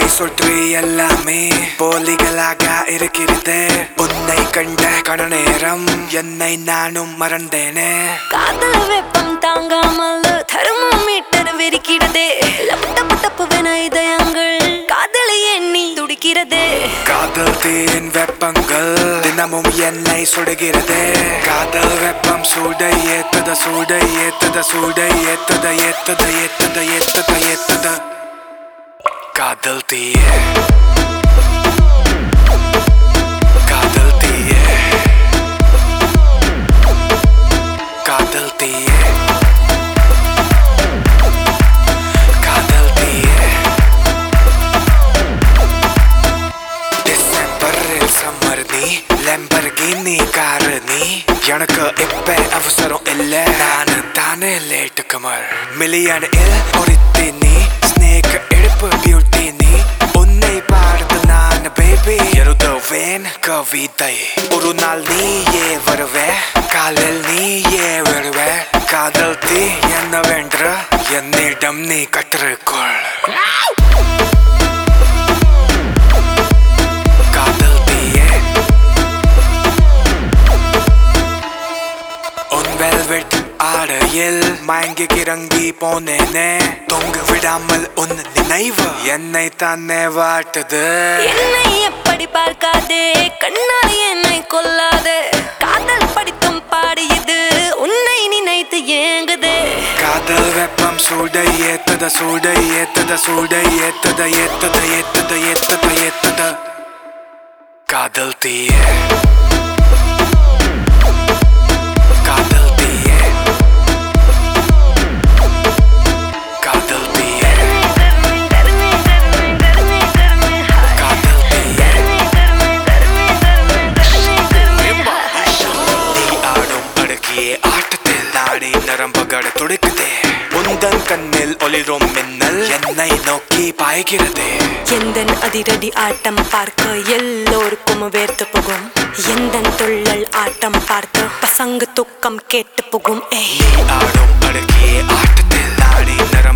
சுற்றி எல்லாமே போலிகளாக இருக்கிறது உன்னை கண்ட கண நேரம் என்னை நானும் மறந்தேனே காதல வெப்பம் தாங்காமல் தெர்மோமீட்டர் வெறிக்கிறதே லப்பு டப்பு டப்புவென இதயங்கள் காதலை எண்ணி துடிக்கிறதே காதல் தீயின் வெப்பங்கள் தினமும் என்னை சுடுகிறது காதல் வெப்பம் சூடை ஏத்தத சூடை ஏத்தத சூடை ஏத்தத ஏத்தத ஏத்தத ஏத்தத ஏத்தத காதல் தீய காதல் தீய காதல் தீய காதல் தீய டிசம்பரில் சம்மர் நீ லெம்பர்கினி காரு நீ எனக்கு இப்ப அவசரம் இல்ல நானு தானே லேட்டு கமர் மில்லியனில் ஒருத்தி நீ ஸ்னேக் எடுப்பு பியூட்டி நீ உன்னை பார்த்து நான் பேபி எழுதுவேன் கவிதை ஒரு நாள் நீயே வருவே காலில் நீயே வருவ காதல் தீ என்னவென்று என்னிடம் நீ கற்றுக்கொள் காதல் தீயே உன் வெல்வெட் ஆடையில் மயங்கி கிறங்கி போனேனே தொங்க விடாமல் உன் நினைவு என்னை தானே வாட்டுது என்னை எப்படி பார்க்காதே கண்ணால் என்னை கொல்லாதே காதல் படித்தும் பாடியது உன்னை நினைத்து ஏங்குதே காதல் வெப்பம் சூடை ஏத்தத சூடை ஏத்தத சூடை ஏத்தத ஏத்தத ஏத்தத ஏத்தத ஏத்தத காதல் தீயே காதல் தீயே காதல் தீயே காதல் தீயே நீ ஆடும் அடக்கிய ஆட்டத்தில் நாடி நரம்புகள் துடிக்குதே உந்தன் கண்ணில் ஒளிரும் மின்னல் என்னை நோக்கி பாய்கிறதே எந்தன் அதிரடி ஆட்டம் பார்க்க எல்லோருக்கும் வேர்த்து போகும் எந்தன் துள்ளல் ஆட்டம் பார்த்து பசங்க துக்கம் கேட்டு போகும் ஏய் நீ ஆடும் அடக்கிய ஆட்டத்தில் நாடி நரம்புகள்